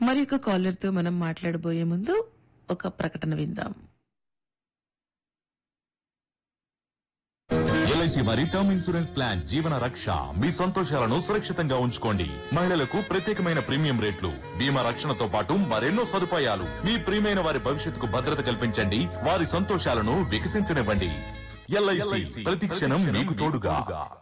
మరి ఒక కాలర్ తో మనం మాట్లాడబోయే ముందు ఒక ప్రకటన విందాం ఎల్ఐసి వారి టర్మ్ ఇన్సూరెన్స్ ప్లాన్ జీవన రక్ష మీ సంతోషాలను సురక్షితంగా ఉంచుకోండి మహిళలకు ప్రత్యేకమైన ప్రీమియం రేట్లు బీమా రక్షణతో పాటు మరెన్నో సదుపాయాలు మీ ప్రియమైన వారి భవిష్యత్తుకు భద్రత కల్పించండి వారి సంతోషాలను వికసించనివ్వండి ఎల్ఐసి ప్రతి క్షణం మీకు తోడుగా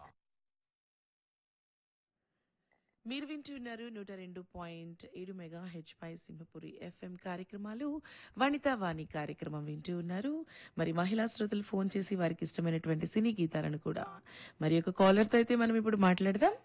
మీరు వింటున్నారు నూట రెండు పాయింట్ ఏడు మెగా హెచ్ పై సింహపురి ఎఫ్ఎం కార్యక్రమాలు వనితా వాణి కార్యక్రమం వింటూ ఉన్నారు మరి మహిళా శ్రోతలు ఫోన్ చేసి వారికి ఇష్టమైనటువంటి సినీ గీతాలను కూడా మరి ఒక కాలర్ తో అయితే మనం ఇప్పుడు మాట్లాడదాం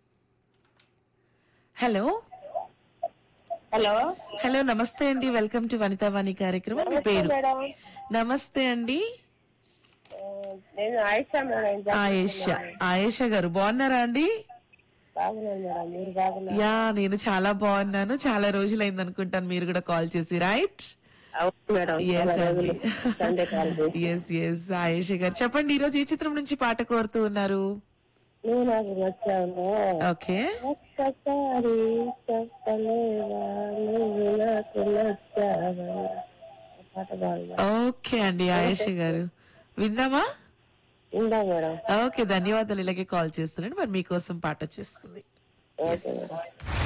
హలో హలో హలో నమస్తే అండి వెల్కమ్ టు వనితా వాణి కార్యక్రమం మీ పేరు మేడం నమస్తే అండి ఆ, నేను ఆయిషా మేడం ఆయేషా ఆయేషా గారు బాగున్నారా అండి బాగున్నాను మేడం మీరు బాగున్నారు యా నేను చాలా బాగున్నాను చాలా రోజులైంది అనుకుంటాను మీరు కూడా కాల్ చేసి రైట్ అవును మేడం ఎస్ చాలా అండి రోజులు సండే కాల్ చేసి ఎస్ ఎస్ ఆయేష గారు చెప్పండి ఈ రోజు ఏ చిత్రం నుంచి పాట కోరుతూ ఉన్నారు నువ్వు నాకు నచ్చావు ఓకే ఒక్కసారి చెప్పలేవా నువ్వు నాకు నచ్చావా పాట బాగుందా ఓకే అండి ఆయేష గారు విందామా ఉందా మేడం ఓకే ధన్యవాదాలు ఇలాగే కాల్ చేస్తున్నాను మరి మీకోసం పాట వచ్చేస్తుంది ఓకే మేడం